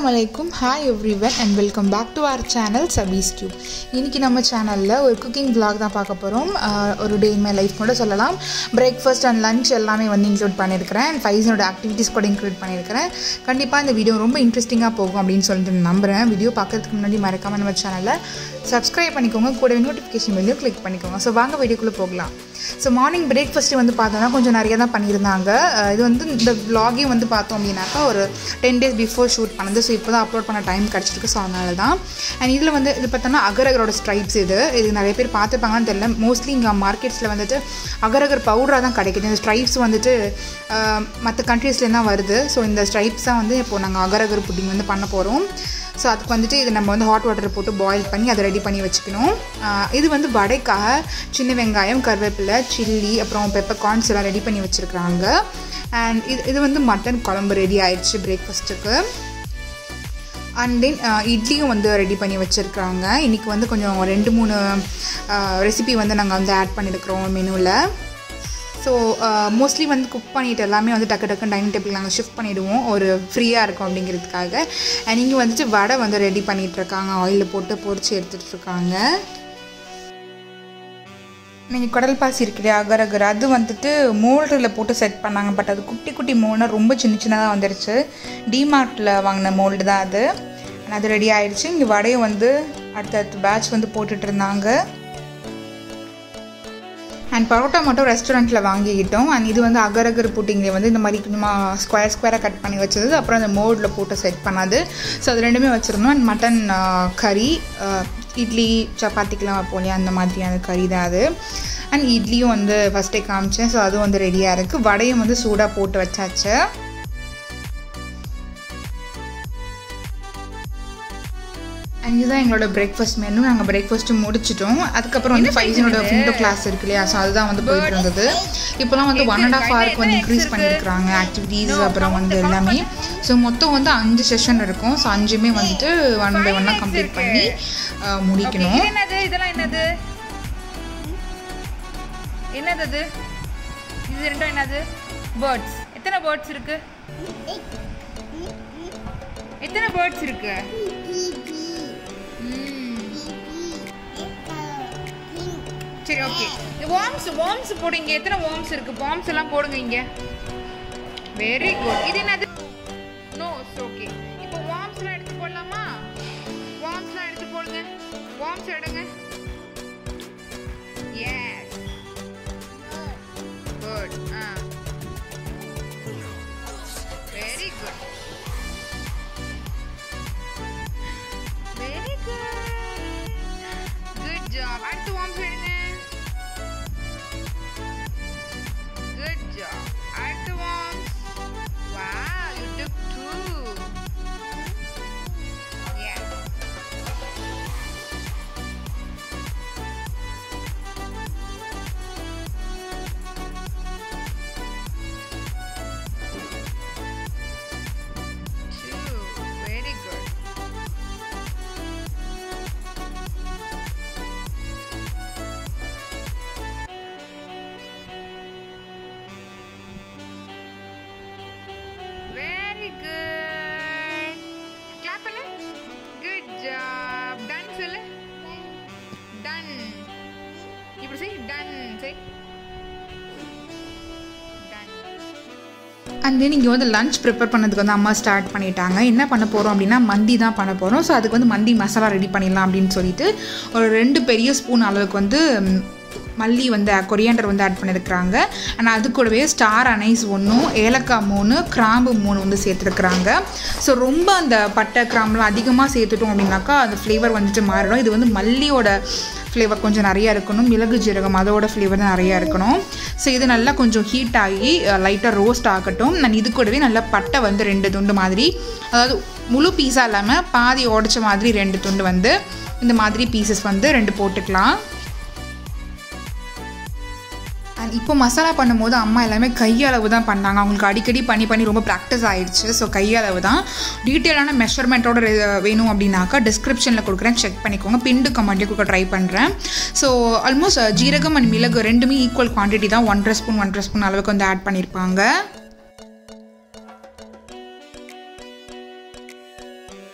வலைக்கும் hi every one and welcome back to our channel Sabi's tube இன்றைக்கி நம்ம சேனலில் ஒரு குக்கிங் vlog தான் பார்க்க போகிறோம் ஒரு டே இன் மை லைஃப் கூட சொல்லலாம் பிரேக்ஃபாஸ்ட் அண்ட் லஞ்ச் எல்லாமே வந்து இன்க்ளூட் பண்ணியிருக்கிறேன் அண்ட் ஃபைஸனோட ஆக்டிவிட்டீஸ் கூட இன்க்ளூட் பண்ணியிருக்கிறேன் கண்டிப்பாக இந்த வீடியோ ரொம்ப இன்ட்ரெஸ்டிங்காக போகும் அப்படின்னு சொல்லிட்டு நான் நம்புகிறேன் வீடியோ பார்க்கறதுக்கு முன்னாடி மறக்காமல் நம்ம சேனலில் சப்ஸ்கிரைப் பண்ணிக்கோங்க கூடவே நோட்டிஃபிகேஷன் வெளியும் கிளிக் பண்ணிக்கோங்க ஸோ வாங்க வீடியோக்குள்ளே போகலாம் ஸோ மார்னிங் பிரேக்ஃபாஸ்ட்டு வந்து பார்த்தோன்னா கொஞ்சம் நிறைய தான் பண்ணியிருந்தாங்க அஹ் இது வந்து இந்த vlog-ஏ வந்து பார்த்தோம் அப்படின்னாக்கா ஒரு டென் டேஸ் பிஃபோர் ஷூட் பண்ணது ஸோ இப்போ தான் அப்லோட் பண்ண டைம் கிடச்சிருக்கு ஸோ அதனால தான் அண்ட் இதில் வந்து இது பார்த்தோன்னா அகரகரோட ஸ்ட்ரைப்ஸ் இது இது நிறைய பேர் பார்த்துருப்பாங்கன்னு தெரியல மோஸ்ட்லி இங்கே மார்க்கெட்ஸில் வந்துட்டு அகரகர் பவுடராக தான் கிடைக்குது இந்த ஸ்ட்ரைப்ஸ் வந்துட்டு மற்ற கண்ட்ரீஸ்லேருந்து தான் வருது ஸோ இந்த ஸ்ட்ரைப்ஸ் தான் வந்து இப்போ நாங்கள் அகரகர் புட்டிங் வந்து பண்ண போகிறோம் ஸோ அதுக்கு வந்துட்டு இது நம்ம வந்து ஹாட் வாட்டர் போட்டு பாயில் பண்ணி அதை ரெடி பண்ணி வச்சுக்கணும் ஆஹ் இது வந்து வடைக்காக சின்ன வெங்காயம் கருவேப்பிலை சில்லி அப்புறம் பெப்பர் கார்ன்ஸ் எல்லாம் ரெடி பண்ணி வச்சுருக்காங்க அண்ட் இது இது வந்து மட்டன் குழம்பு ரெடி ஆயிடுச்சு பிரேக்ஃபாஸ்ட்டுக்கு அண்ட் தென் இட்லியும் வந்து ரெடி பண்ணி வச்சுருக்காங்க இன்றைக்கி வந்து கொஞ்சம் ரெண்டு மூணு ரெசிபி வந்து நாங்கள் வந்து ஆட் பண்ணியிருக்கிறோம் மெனுவில் ஸோ மோஸ்ட்லி வந்து குக் பண்ணிட்டு எல்லாமே வந்து டக்கு டக்குன்னு டைனிங் டேபிள் நாங்கள் ஷிஃப்ட் பண்ணிவிடுவோம் ஒரு ஃப்ரீயாக இருக்கும் அப்படிங்கிறதுக்காக அண்ட் இங்கே வந்துட்டு வடை வந்து ரெடி பண்ணிகிட்டு இருக்காங்க ஆயிலில் போட்டு பொரிச்சு எடுத்துகிட்டு இருக்காங்க நீங்கள் குடல் பாசி இருக்கிற அகர் அகர் அது வந்துட்டு மோல்டில் போட்டு செட் பண்ணாங்க பட் அது குட்டி குட்டி மோல்னா ரொம்ப சின்ன சின்னதாக வந்துருச்சு டிமார்ட்டில் வாங்கின மோல்டு தான் அது And அது ரெடி ஆயிடுச்சு இங்கே வடையை வந்து அடுத்தடுத்த பேட்ச் வந்து போட்டுட்டு இருந்தாங்க அண்ட் பரோட்டா மட்டும் ரெஸ்டாரண்ட்டில் வாங்கிக்கிட்டோம் அண்ட் இது வந்து அகரகர் புட்டிங்க வந்து இந்த மாதிரி கொஞ்சமா ஸ்கொயர் ஸ்கொயராக கட் பண்ணி வச்சது அப்புறம் அந்த மோடில் போட்டு செட் பண்ணாது ஸோ அது ரெண்டுமே வச்சுருந்தோம் அண்ட் மட்டன் கறி இட்லி சப்பாத்திக்கெலாம் வைப்போம் இல்லையா அந்த மாதிரியான கறி தான் அது அண்ட் இட்லியும் வந்து ஃபஸ்ட்டே காமிச்சேன் ஸோ அதுவும் வந்து ரெடியாக இருக்குது வடையும் வந்து சூடாக போட்டு வச்சாச்சு அண்ட் இதுதான் எங்களோட பிரேக்ஃபாஸ்ட் மெனு நாங்கள் பிரேக்ஃபாஸ்ட்டு முடிச்சிட்டோம் அதுக்கப்புறம் வந்து ஃபைஸனோட ஃபுட்டோ கிளாஸ் இருக்கு இல்லையா ஸோ அதுதான் வந்து போயிட்டு இருந்தது இப்போலாம் வந்து ஒன் அண்ட் ஆஃப் ஹவருக்கு வந்து இன்க்ரீஸ் பண்ணியிருக்கிறாங்க ஆக்டிவிட்டீஸ் அப்புறம் வந்து எல்லாமே ஸோ மொத்தம் வந்து அஞ்சு செஷன் இருக்கும் ஸோ அஞ்சுமே வந்துட்டு ஒன் பை ஒன்னாக கம்ப்ளீட் பண்ணி அஹ், முடிக்கணும் இது என்னது இதெல்லாம் என்னது என்னது அது இது ரெண்டும் என்னது பேர்ட்ஸ் எத்தனை பேர்ட்ஸ் இருக்கு எத்தனை பேர்ட்ஸ் இருக்கு ம். சரி ஓகே வார்ம்ஸ் வார்ம்ஸ் போடுங்க எத்தனை வார்ம்ஸ் இருக்கு வார்ம்ஸ் எல்லாம் போடுங்க இங்க வெரி குட் இது என்னது நோ ஓகே இப்போ வார்ம்ஸ்லாம் எடுத்து போடலாமா வார்ம்ஸ்லாம் எடுத்து போடுங்க வார்ம்ஸ் எடுங்க yes good ah very good very good good job அடுத்து வார்ம்ஸ் எடுங்க குட் ஜாப் அடுத்து worms wow you took two yes two very good very good clap பண்ணு good job done சொல்லு done இப்படி செய் done செய் done அண்ட் தென் இங்கே வந்து லஞ்ச் ப்ரிப்பேர் பண்ணதுக்கு வந்து அம்மா ஸ்டார்ட் பண்ணிட்டாங்க என்ன பண்ண போகிறோம் அப்படின்னா மந்தி தான் பண்ண போகிறோம் ஸோ அதுக்கு வந்து மந்தி மசாலா ரெடி பண்ணிடலாம் அப்படின்னு சொல்லிட்டு ஒரு ரெண்டு பெரிய ஸ்பூன் அளவுக்கு வந்து ம், மல்லி வந்து கொரியாண்டர் வந்து ஆட் பண்ணியிருக்கிறாங்க அண்ட் அது கூடவே ஸ்டார் அனைஸ் ஒன்றும் ஏலக்காய் மூணு கிராம்பு மூணு வந்து சேர்த்துருக்குறாங்க ஸோ ரொம்ப அந்த பட்டை கிராம்புலாம் அதிகமாக சேர்த்துட்டோம் அப்படின்னாக்கா அந்த ஃப்ளேவர் வந்துட்டு மாறிடும் இது வந்து மல்லியோட ஃப்ளேவர் கொஞ்சம் நிறையா இருக்கணும் மிளகு ஜீரகம் அதோட ஃப்ளேவர் தான் நிறையா இருக்கணும் ஸோ இது நல்லா கொஞ்சம் ஹீட் ஆகி லைட்டாக ரோஸ்ட் ஆகட்டும் நான் இது கூடவே நல்லா பட்டை வந்து ரெண்டு துண்டு மாதிரி அதாவது முழு பீஸாக இல்லாமல் பாதி உடச்ச மாதிரி ரெண்டு துண்டு வந்து இந்த மாதிரி பீசஸ் வந்து ரெண்டு போட்டுக்கலாம் அண்ட் இப்போ மசாலா பண்ணும்போது அம்மா எல்லாமே கையளவு தான் பண்ணாங்க அவங்களுக்கு அடிக்கடி பண்ணி பண்ணி ரொம்ப ப்ராக்டிஸ் ஆயிடுச்சு ஸோ கையளவு தான் டீட்டெயிலான மெஷர்மெண்ட்டோட வேணும் அப்படின்னாக்கா டிஸ்கிரிப்ஷனில் கொடுக்குறேன் செக் பண்ணிக்கோங்க பிண்டு கமெண்ட்லேயே கொடுக்க ட்ரை பண்ணுறேன் ஸோ ஆல்மோஸ்ட் ஜீரகம் அண்ட் மிளகு ரெண்டுமே ஈக்குவல் குவான்டிட்டி தான் ஒன்றரை ஸ்பூன் ஒன்றரை ஸ்பூன் அளவுக்கு வந்து ஆட் பண்ணியிருப்பாங்க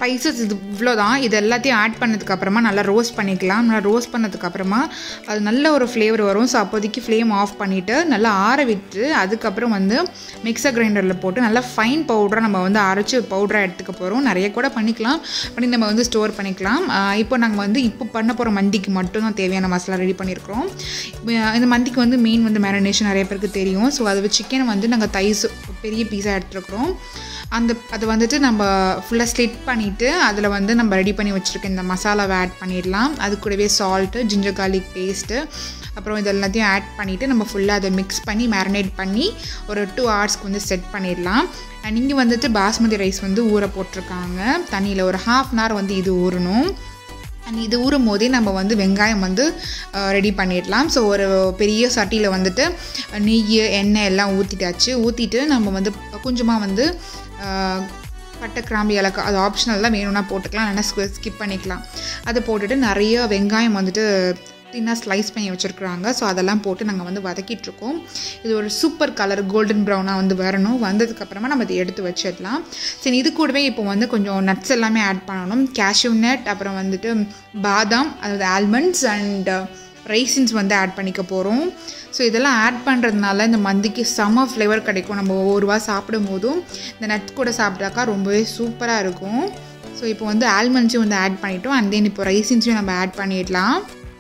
ஸ்பைசஸ் இது இவ்வளோ தான் இது எல்லாத்தையும் ஆட் பண்ணதுக்கு அப்புறமா நல்லா ரோஸ்ட் பண்ணிக்கலாம் நல்லா ரோஸ்ட் பண்ணதுக்கு அப்புறமா அது நல்ல ஒரு ஃப்ளேவர் வரும் ஸோ அப்போதைக்கு ஃப்ளேம் ஆஃப் பண்ணிவிட்டு நல்லா ஆற விட்டு அதுக்கப்புறம் வந்து மிக்சர் கிரைண்டரில் போட்டு நல்லா ஃபைன் பவுடராக நம்ம வந்து அரைச்சி பவுடராக எடுத்துக்க போகிறோம் நிறைய கூட பண்ணிக்கலாம் பண்ணி நம்ம வந்து ஸ்டோர் பண்ணிக்கலாம் ஆஹ் இப்போ நாங்கள் வந்து இப்போ பண்ண போகிற மந்திக்கு மட்டும் தான் தேவையான மசாலா ரெடி பண்ணியிருக்கிறோம் இப்போ இந்த மந்திக்கு வந்து மெயின் வந்து மேரினேஷன் நிறைய பேருக்கு தெரியும் ஸோ அது சிக்கனை வந்து நாங்கள் தைஸ் பெரிய பீஸாக எடுத்துருக்குறோம் அந்த அது வந்துட்டு நம்ம ஃபுல்லாக ஸ்லிட் பண்ணிவிட்டு அதில் வந்து நம்ம ரெடி பண்ணி வச்சுருக்க இந்த மசாலாவை ஆட் பண்ணிடலாம் அது கூடவே சால்ட்டு ஜிஞ்சர் garlic பேஸ்ட்டு அப்புறம் இது எல்லாத்தையும் ஆட் பண்ணிவிட்டு நம்ம ஃபுல்லாக அதை மிக்ஸ் பண்ணி மேரினேட் பண்ணி ஒரு டூ ஹவர்ஸ்க்கு வந்து செட் பண்ணிடலாம் அண்ட் இங்கே வந்துட்டு பாஸ்மதி ரைஸ் வந்து ஊற போட்டிருக்காங்க தண்ணியில் ஒரு ஹாஃப் அன் ஹவர் வந்து இது ஊறணும் அண்ட் இது ஊறும் போதே நம்ம வந்து வெங்காயம் வந்து ரெடி பண்ணிடலாம் ஸோ ஒரு பெரிய சட்டியில் வந்துட்டு நெய் எண்ணெய் எல்லாம் ஊற்றிட்டாச்சு ஊற்றிட்டு நம்ம வந்து கொஞ்சமாக வந்து அஹ், பட்டை கிராம்பு ஏலக்காய் அது ஆப்ஷனல் தான் வேணும்னா போட்டுக்கலாம் இல்லைன்னா ஸ்கிப் பண்ணிக்கலாம் அதை போட்டுட்டு நிறைய வெங்காயம் வந்துட்டு தின்னாக ஸ்லைஸ் பண்ணி வச்சுருக்குறாங்க ஸோ அதெல்லாம் போட்டு நாங்கள் வந்து வதக்கிட்டுருக்கோம் இது ஒரு சூப்பர் கலர் கோல்டன் ப்ரௌனாக வந்து வரணும் வந்ததுக்கப்புறமா நம்ம இதை எடுத்து வச்சிடலாம் சரி இது கூடவே இப்போ வந்து கொஞ்சம் நட்ஸ் எல்லாமே ஆட் பண்ணணும் கேஷ்யூ நட் அப்புறம் வந்துட்டு பாதாம் அதாவது ஆல்மண்ட்ஸ் அண்ட் ரைசின்ஸ் வந்து ஆட் பண்ணிக்க போகிறோம் ஸோ இதெல்லாம் ஆட் பண்ணுறதுனால இந்த மந்திக்கு செம்ம ஃப்ளேவர் கிடைக்கும் நம்ம ஒவ்வொரு வா சாப்பிடும் போதும் இந்த நட்ஸ் கூட சாப்பிட்டாக்கா ரொம்பவே சூப்பராக இருக்கும் ஸோ இப்போ வந்து ஆல்மண்ட்ஸையும் வந்து ஆட் பண்ணிட்டோம் அண்ட் தென் இப்போ ரைசின்ஸையும் நம்ம ஆட் பண்ணிடலாம்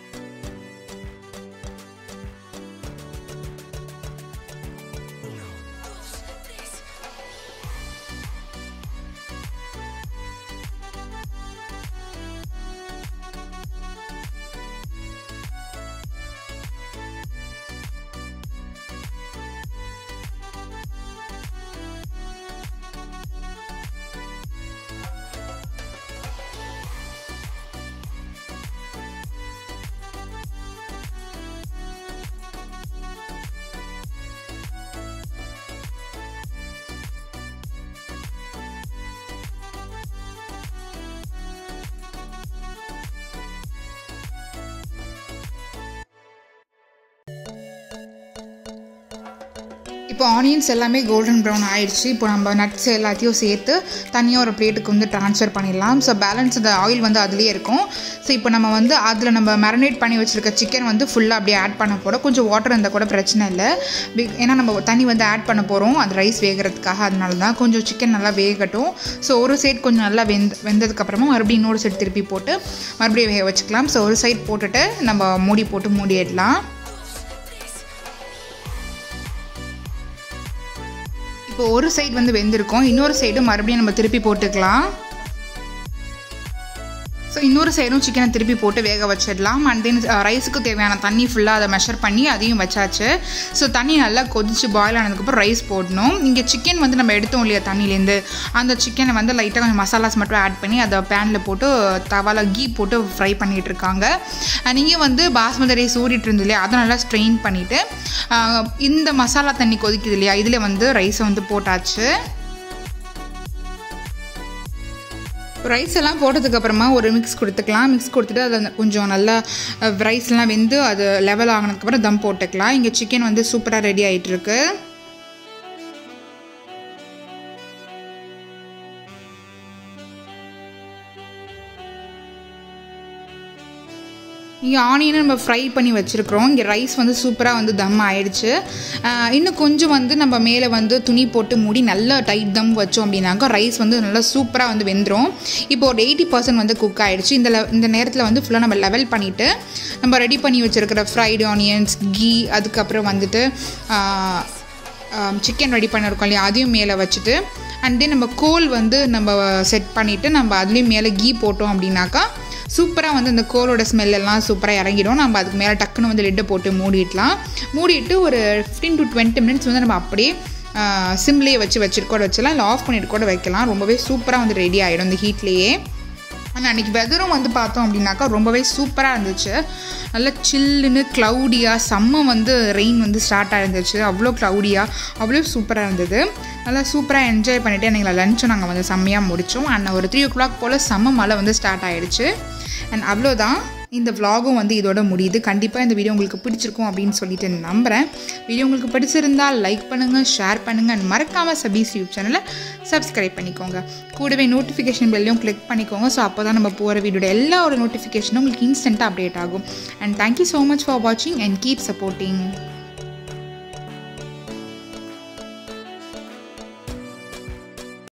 இப்போ ஆனியன்ஸ் எல்லாமே கோல்டன் ப்ரௌன் ஆயிடுச்சு இப்போ நம்ம நட்ஸ் எல்லாத்தையும் சேர்த்து தனியாக ஒரு பிளேட்டுக்கு வந்து ட்ரான்ஸ்ஃபர் பண்ணிடலாம் ஸோ பேலன்ஸ் அந்த ஆயில் வந்து அதுலேயே இருக்கும் ஸோ இப்போ நம்ம வந்து அதில் நம்ம மேரினேட் பண்ணி வச்சுருக்க சிக்கன் வந்து ஃபுல்லாக அப்படியே ஆட் பண்ண போகிறோம் கொஞ்சம் வாட்டர் இருந்தால் கூட பிரச்சனை இல்லை பிக்- ஏன்னா நம்ம தண்ணி வந்து ஆட் பண்ண போகிறோம் அது ரைஸ் வேகிறதுக்காக அதனால தான் கொஞ்சம் சிக்கன் நல்லா வேகட்டும் ஸோ ஒரு சைடு கொஞ்சம் நல்லா வெந்த வெந்ததுக்கப்புறமா மறுபடியும் இன்னொரு சைடு திருப்பி போட்டு மறுபடியும் வேக வச்சுக்கலாம் ஸோ ஒரு சைடு போட்டுட்டு நம்ம மூடி போட்டு மூடிடலாம் இப்போ ஒரு சைடு வந்து வெந்திருக்கும் இன்னொரு சைடு மறுபடியும் நம்ம திருப்பி போட்டுக்கலாம் ஸோ இன்னொரு சைடும் சிக்கனை திருப்பி போட்டு வேக வச்சிடலாம் அண்ட் தென் ரைஸுக்கு தேவையான தண்ணி ஃபுல்லாக அதை மெஷர் பண்ணி அதையும் வச்சாச்சு ஸோ தண்ணி நல்லா கொதிச்சு பாயில் ஆனதுக்கப்புறம் ரைஸ் போடணும் இங்கே சிக்கன் வந்து நம்ம எடுத்தோம் இல்லையா தண்ணியிலேருந்து அந்த சிக்கனை வந்து லைட்டாக கொஞ்சம் மசாலாஸ் மட்டும் ஆட் பண்ணி அதை பேனில் போட்டு தவால கீ போட்டு ஃப்ரை பண்ணிகிட்டு இருக்காங்க நீங்கள் வந்து பாஸ்மதி ரைஸ் ஊறிட்டு இருந்தது இல்லையா அதை நல்லா ஸ்ட்ரெயின் பண்ணிவிட்டு இந்த மசாலா தண்ணி கொதிக்குது இல்லையா இதில் வந்து ரைஸை வந்து போட்டாச்சு ரைஸ் எல்லாம் போட்டதுக்கு அப்புறமா ஒரு மிக்ஸ் கொடுத்துக்கலாம் மிக்ஸ் கொடுத்துட்டு அதில் கொஞ்சம் நல்லா ரைஸ்லாம் வெந்து அது லெவல் ஆகினதுக்கப்புறம் தம் போட்டுக்கலாம் இங்கே சிக்கன் வந்து சூப்பராக ரெடி ஆகிட்டு இருக்கு இங்கே ஆனியனை நம்ம ஃப்ரை பண்ணி வச்சுருக்குறோம் இங்கே ரைஸ் வந்து சூப்பராக வந்து தம் ஆயிடுச்சு ஆஹ் இன்னும் கொஞ்சம் வந்து நம்ம மேலே வந்து துணி போட்டு மூடி நல்லா டைட் தம் வச்சோம் அப்படின்னாக்கா ரைஸ் வந்து நல்லா சூப்பராக வந்து வெந்துடும் இப்போ ஒரு எயிட்டி பர்சன்ட் வந்து குக் ஆயிடுச்சு இந்த le- இந்த நேரத்தில் வந்து ஃபுல்லாக நம்ம லெவல் பண்ணிவிட்டு நம்ம ரெடி பண்ணி வச்சுருக்கிற ஃப்ரைடு ஆனியன்ஸ் கீ அதுக்கப்புறம் வந்துட்டு சிக்கன் ரெடி பண்ணியிருக்கோம் இல்லையா அதையும் மேலே வச்சுட்டு அண்ட் தென் நம்ம கோல் வந்து நம்ம செட் பண்ணிவிட்டு நம்ம அதுலேயும் மேலே கீ போட்டோம் அப்படின்னாக்கா சூப்பராக வந்து இந்த கோலோட ஸ்மெல் எல்லாம் சூப்பராக இறங்கிடும் நம்ம அதுக்கு மேலே டக்குன்னு வந்து லிட்டை போட்டு மூடிடலாம் மூடிட்டு ஒரு ஃபிஃப்டீன் டு டுவெண்ட்டி மினிட்ஸ் வந்து நம்ம அப்படியே சிம்லேயே வச்சு வச்சுட்டு கூட வச்சலாம் இல்லை ஆஃப் பண்ணிட்டு கூட வைக்கலாம் ரொம்பவே சூப்பராக வந்து ரெடி ஆகிடும் இந்த ஹீட்லேயே ஆனால் அன்றைக்கி வெதரும் வந்து பார்த்தோம் அப்படின்னாக்கா ரொம்பவே சூப்பராக இருந்துச்சு நல்லா சில்லுன்னு க்ளவுடியாக செம்ம வந்து ரெயின் வந்து ஸ்டார்ட் ஆயிருந்துச்சு அவ்வளோ க்ளவுடியாக அவ்வளோ சூப்பராக இருந்தது நல்லா சூப்பராக என்ஜாய் பண்ணிவிட்டு எங்களை லஞ்சும் நாங்கள் வந்து செம்மையாக முடித்தோம் அண்ட் ஒரு த்ரீ ஓ கிளாக் போல் செம்ம மழை வந்து ஸ்டார்ட் ஆயிடுச்சு அண்ட் அவ்வளோதான் இந்த vlogகும் வந்து இதோட முடியுது கண்டிப்பாக இந்த வீடியோ உங்களுக்கு பிடிச்சிருக்கும் அப்படின்னு சொல்லிட்டு நம்புகிறேன் வீடியோ உங்களுக்கு பிடிச்சிருந்தால் லைக் பண்ணுங்கள் ஷேர் பண்ணுங்கள் அண்ட் மறக்காமல் சபீஸ் யூடியூப் சேனலை சப்ஸ்கிரைப் பண்ணிக்கோங்க கூடவே நோட்டிஃபிகேஷன் பெல்லையும் கிளிக் பண்ணிக்கோங்க ஸோ அப்போ தான் நம்ம போகிற வீடியோட எல்லா ஒரு நோட்டிஃபிகேஷனும் உங்களுக்கு இன்ஸ்டண்ட்டாக அப்டேட் ஆகும் and thank you so much for வாட்சிங் அண்ட் கீப் சப்போர்ட்டிங்